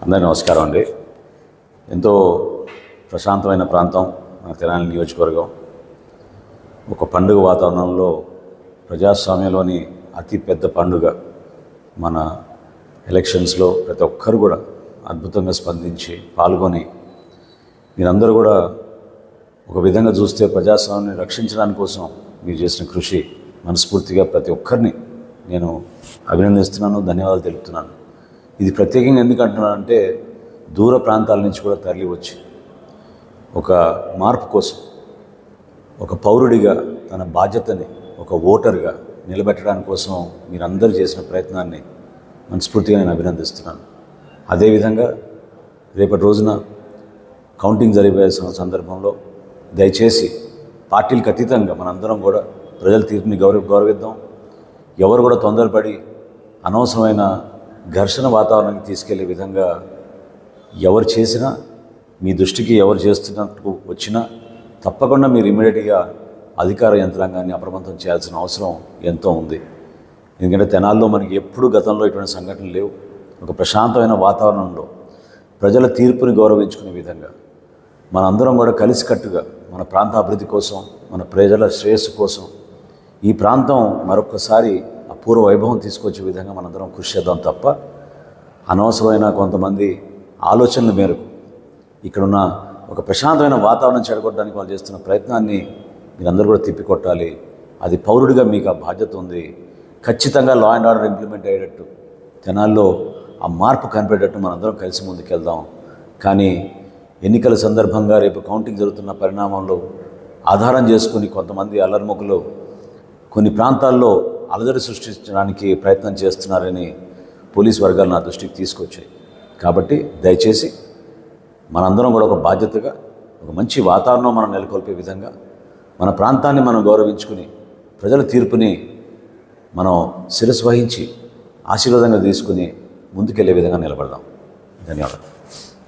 అందరికీ నమస్కారం అండి ఎంతో ప్రశాంతమైన ప్రాంతం మన తెలంగాణ నియోజకవర్గం ఒక పండుగ వాతావరణంలో ప్రజాస్వామ్యంలోని అతి పెద్ద పండుగ మన ఎలక్షన్స్లో ప్రతి ఒక్కరు కూడా అద్భుతంగా స్పందించి పాల్గొని మీరందరూ కూడా ఒక విధంగా చూస్తే ప్రజాస్వామ్యాన్ని రక్షించడానికి కోసం మీరు చేసిన కృషి మనస్ఫూర్తిగా ప్రతి ఒక్కరిని నేను అభినందిస్తున్నాను ధన్యవాదాలు తెలుపుతున్నాను ఇది ప్రత్యేకంగా ఎందుకు అంటున్నానంటే దూర ప్రాంతాల నుంచి కూడా తరలి వచ్చి ఒక మార్పు కోసం ఒక పౌరుడిగా తన బాధ్యతని ఒక ఓటర్గా నిలబెట్టడానికి కోసం మీరందరూ చేసిన ప్రయత్నాన్ని మనస్ఫూర్తిగా నేను అభినందిస్తున్నాను అదేవిధంగా రేపటి రోజున కౌంటింగ్ జరిగే సం- సందర్భంలో దయచేసి పార్టీలకు అతీతంగా మనందరం కూడా ప్రజల తీర్పుని గౌరవ గౌరవిద్దాం ఎవరు కూడా తొందరపడి అనవసరమైన ఘర్షణ వాతావరణానికి తీసుకెళ్లే విధంగా ఎవరు చేసినా మీ దృష్టికి ఎవరు చేస్తున్నట్టు వచ్చినా తప్పకుండా మీరు ఇమీడియట్గా అధికార యంత్రాంగాన్ని అప్రమత్తం చేయాల్సిన అవసరం ఎంతో ఉంది ఎందుకంటే తెనాల్లో మనకి ఎప్పుడూ గతంలో ఇటువంటి సంఘటనలు లేవు ఒక ప్రశాంతమైన వాతావరణంలో ప్రజల తీర్పుని గౌరవించుకునే విధంగా మనందరం కూడా కలిసికట్టుగా మన ప్రాంత అభివృద్ధి కోసం మన ప్రజల శ్రేయస్సు కోసం ఈ ప్రాంతం మరొకసారి అపూర్వ వైభవం తీసుకొచ్చే విధంగా మనందరం కృషి చేద్దాం తప్ప అనవసరమైన కొంతమంది ఆలోచనల మేరకు ఇక్కడున్న ఒక ప్రశాంతమైన వాతావరణం చెడగొట్టడానికి వాళ్ళు చేస్తున్న ప్రయత్నాన్ని మీరందరూ కూడా తిప్పికొట్టాలి అది పౌరుడిగా మీకు ఆ బాధ్యత ఉంది ఖచ్చితంగా లా అండ్ ఆర్డర్ ఇంప్లిమెంట్ అయ్యేటట్టు జనాల్లో ఆ మార్పు కనిపెట్టేటట్టు మనందరం కలిసి ముందుకెళ్దాం కానీ ఎన్నికల సందర్భంగా రేపు కౌంటింగ్ జరుగుతున్న పరిణామంలో ఆధారం చేసుకుని కొంతమంది అల్లర్ముఖులు కొన్ని ప్రాంతాల్లో అలజడి సృష్టించడానికి ప్రయత్నం చేస్తున్నారని పోలీస్ వర్గాలు నా దృష్టికి తీసుకొచ్చాయి కాబట్టి దయచేసి మనందరం కూడా ఒక బాధ్యతగా ఒక మంచి వాతావరణం మనం నెలకొల్పే విధంగా మన ప్రాంతాన్ని మనం గౌరవించుకుని ప్రజల తీర్పుని మనం శిరస్సు వహించి ఆశీర్వాదంగా తీసుకుని ముందుకెళ్లే విధంగా నిలబడదాం ధన్యవాదాలు